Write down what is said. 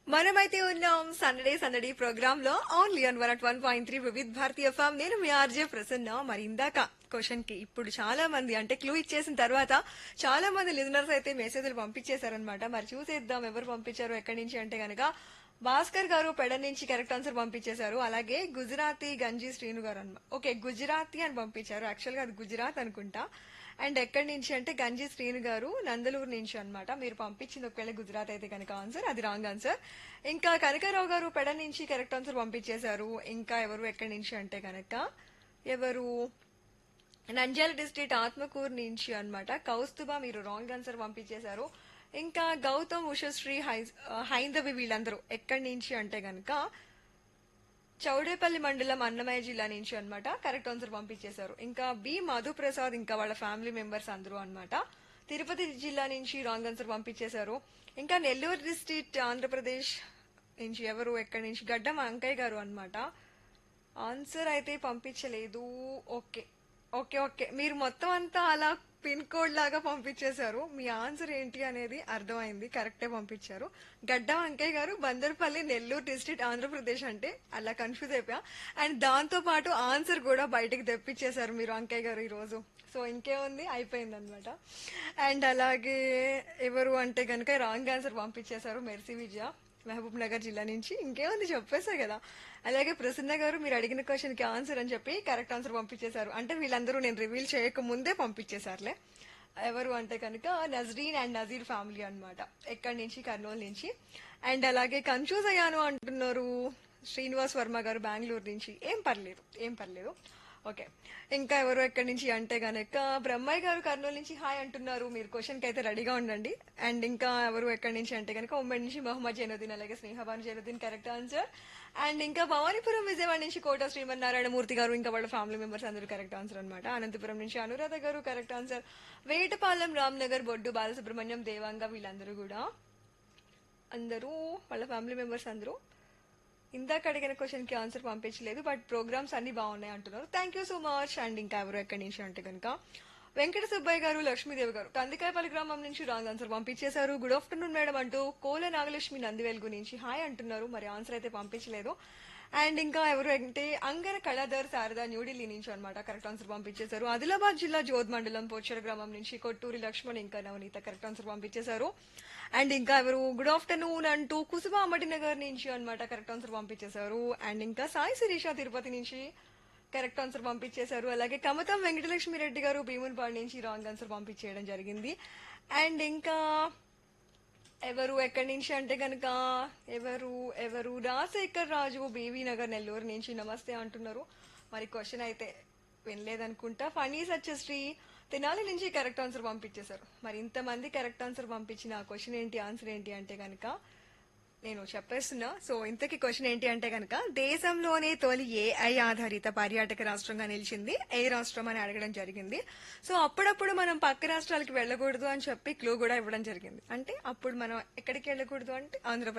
మనమైతే ఉన్నాం సండే సందడి ప్రోగ్రామ్ లో only on one at one point three Vividh Bharati FM నేను మీ ఆర్జే ప్రసన్న మరి ఇందాక క్వశ్చన్ కి ఇప్పుడు చాలా మంది అంటే క్లూ ఇచ్చేసిన తర్వాత చాలా మంది లిజనర్స్ అయితే మెసేజ్లు పంపించేశారనమాట మరి చూసేద్దాం ఎవరు పంపించారు ఎక్కడి నుంచి అంటే గనక భాస్కర్ గారు పెడ నుంచి కరెక్ట్ ఆన్సర్ పంపించేశారు అలాగే గుజరాతీ గంజి శ్రీను గారు అనమాట ఓకే గుజరాతీ అని పంపించారు యాక్చువల్ గా అది గుజరాత్ అనుకుంటా అండ్ ఎక్కడి నుంచి అంటే గంజి శ్రీను గారు నందలూరు నుంచి అన్నమాట మీరు పంపించింది ఒకవేళ గుజరాత్ అయితే కనుక ఆన్సర్ అది రాంగ్ ఆన్సర్ ఇంకా కనకారావు గారు పెడ నుంచి కరెక్ట్ ఆన్సర్ పంపించేశారు ఇంకా ఎవరు ఎక్కడి నుంచి అంటే కనుక ఎవరు నంద్యాల డిస్ట్రిక్ట్ ఆత్మకూరు నుంచి అన్నమాట కౌస్తుభ మీరు రాంగ్ ఆన్సర్ పంపించేశారు ఇంకా గౌతమ్ ఉషశ్రీ హై- హైందవి వీళ్ళందరూ ఎక్కడి నుంచి అంటే గనక చౌడేపల్లి మండలం అన్నమయ్య జిల్లా నుంచి అన్నమాట కరెక్ట్ ఆన్సర్ పంపించేశారు ఇంకా బి మధుప్రసాద్ ఇంకా వాళ్ళ ఫ్యామిలీ మెంబర్స్ అందరూ అన్నమాట తిరుపతి జిల్లా నుంచి రాంగ్ ఆన్సర్ పంపించేశారు ఇంకా నెల్లూరు డిస్ట్రిక్ట్ ఆంధ్రప్రదేశ్ నుంచి ఎవరు ఎక్కడి నుంచి గడ్డం అంకయ్య గారు అన్నమాట ఆన్సర్ అయితే పంపించలేదు ఓకే ఓకే ఓకే మీరు మొత్తం అంతా అలా పిన్ కోడ్ లాగా పంపించేశారు మీ ఆన్సర్ ఏంటి అనేది అర్థమైంది కరెక్టే పంపించారు గడ్డం అంకయ్య గారు బందర్పల్లి నెల్లూరు డిస్ట్రిక్ట్ ఆంధ్రప్రదేశ్ అంటే అలా కన్ఫ్యూజ్ అయిపోయా అండ్ దాంతో పాటు ఆన్సర్ కూడా బయటికి తెప్పించేశారు మీరు అంకయ్య గారు ఈ రోజు సో ఇంకేముంది అయిపోయింది అనమాట అండ్ అలాగే ఎవరు అంటే కనుక రాంగ్ ఆన్సర్ పంపించేశారు మెర్సీ విజయ మహబూబ్ నగర్ జిల్లా నుంచి ఇంకేముంది చెప్పేసా కదా అలాగే ప్రసన్న గారు మీరు అడిగిన క్వశ్చన్ కి ఆన్సర్ అని చెప్పి కరెక్ట్ ఆన్సర్ పంపించేశారు అంటే వీళ్ళందరూ నేను రివీల్ చేయక ముందే పంపించేశారులే ఎవరు అంటే కనుక నజరీన్ అండ్ నజీర్ ఫ్యామిలీ అన్నమాట ఎక్కడి నుంచి కర్నూలు నుంచి అండ్ అలాగే కన్ఫ్యూజ్ అయ్యాను అంటున్నారు శ్రీనివాస్ వర్మ గారు బెంగళూరు నుంచి ఏం పర్లేదు ఏం పర్లేదు ఓకే ఇంకా ఎవరు ఎక్కడి నుంచి అంటే గనక బ్రహ్మయ్య గారు కర్నూలు నుంచి హాయ్ అంటున్నారు మీరు క్వశ్చన్ కి అయితే రెడీగా ఉండండి అండ్ ఇంకా ఎవరు ఎక్కడి నుంచి అంటే కనుక ఉమ్మడి నుంచి మొహమ్మద్ జైనుద్దీన్ అలాగే Snehaban Zainuddin correct answer and ఇంకా భవానీపురం విజయవాడ నుంచి కోట శ్రీమన్నారాయణ మూర్తి గారు ఇంకా వాళ్ళ ఫ్యామిలీ మెంబర్స్ అందరూ కరెక్ట్ ఆన్సర్ అనమాట అనంతపురం నుంచి అనురాధ గారు కరెక్ట్ ఆన్సర్ వేటపాలెం రామ్నగర్ బొడ్డు బాలసుబ్రహ్మణ్యం దేవాంగ వీళ్ళందరూ కూడా అందరూ వాళ్ళ ఫ్యామిలీ మెంబర్స్ అందరూ ఇందాక అడిగిన క్వశ్చన్ కి ఆన్సర్ పంపించలేదు బట్ ప్రోగ్రామ్స్ అన్ని బాగున్నాయి అంటున్నారు thank you so much and ఇంకా ఎవరు ఎక్కడి నుంచి అంటే కనుక వెంకట సుబ్బయ్య గారు లక్ష్మీదేవి గారు కందికాయపల్లి గ్రామం నుంచి రాంగ్ ఆన్సర్ పంపించేశారు గుడ్ ఆఫ్టర్నూన్ మేడం అంటూ కోల నాగలక్ష్మి నందివెలుగు నుంచి హాయ్ అంటున్నారు మరి ఆన్సర్ అయితే పంపించలేదు అండ్ ఇంకా ఎవరు అంటే అంగర కళాధర్ శారద న్యూఢిల్లీ నుంచి అన్నమాట కరెక్ట్ ఆన్సర్ పంపించేశారు ఆదిలాబాద్ జిల్లా జోద్ మండలం పోచర గ్రామం నుంచి కొట్టూరి లక్ష్మణ్ ఇంకా నవనీత కరెక్ట్ ఆన్సర్ పంపించేశారు అండ్ ఇంకా ఎవరు గుడ్ ఆఫ్టర్నూన్ అంటూ కుసుమ అమ్మటి నగర్ నుంచి అన్నమాట కరెక్ట్ ఆన్సర్ పంపించేశారు అండ్ ఇంకా సాయి శిరీష తిరుపతి నుంచి కరెక్ట్ ఆన్సర్ పంపించేశారు అలాగే కమతం వెంకటలక్ష్మి రెడ్డి గారు భీమునిపాడు నుంచి రాంగ్ ఆన్సర్ పంపించేయడం జరిగింది అండ్ ఇంకా ఎవరు ఎక్కడి నుంచి అంటే కనుక ఎవరు ఎవరు రాజశేఖర్ రాజు బీవీ నగర్ నెల్లూరు నుంచి నమస్తే అంటున్నారు మరి క్వశ్చన్ అయితే వినలేదనుకుంటా ఫనీ సత్యశ్రీ తెనాలి నుంచి కరెక్ట్ ఆన్సర్ పంపించేశారు మరి ఇంతమంది కరెక్ట్ ఆన్సర్ పంపించిన ఆ క్వశ్చన్ ఏంటి ఆన్సర్ ఏంటి అంటే కనుక నేను చెప్పేస్తున్నా సో ఇంతకీ క్వశ్చన్ ఏంటి అంటే కనుక దేశంలోనే తొలి ఏఐ ఆధారిత పర్యాటక రాష్ట్రంగా నిలిచింది ఏ రాష్ట్రం అని అడగడం జరిగింది సో అప్పుడప్పుడు మనం పక్క రాష్ట్రాలకి వెళ్ళకూడదు అని చెప్పి క్లూ కూడా ఇవ్వడం జరిగింది అంటే అప్పుడు మనం ఎక్కడికి వెళ్ళకూడదు అంటే ఆంధ్రప్రదేశ్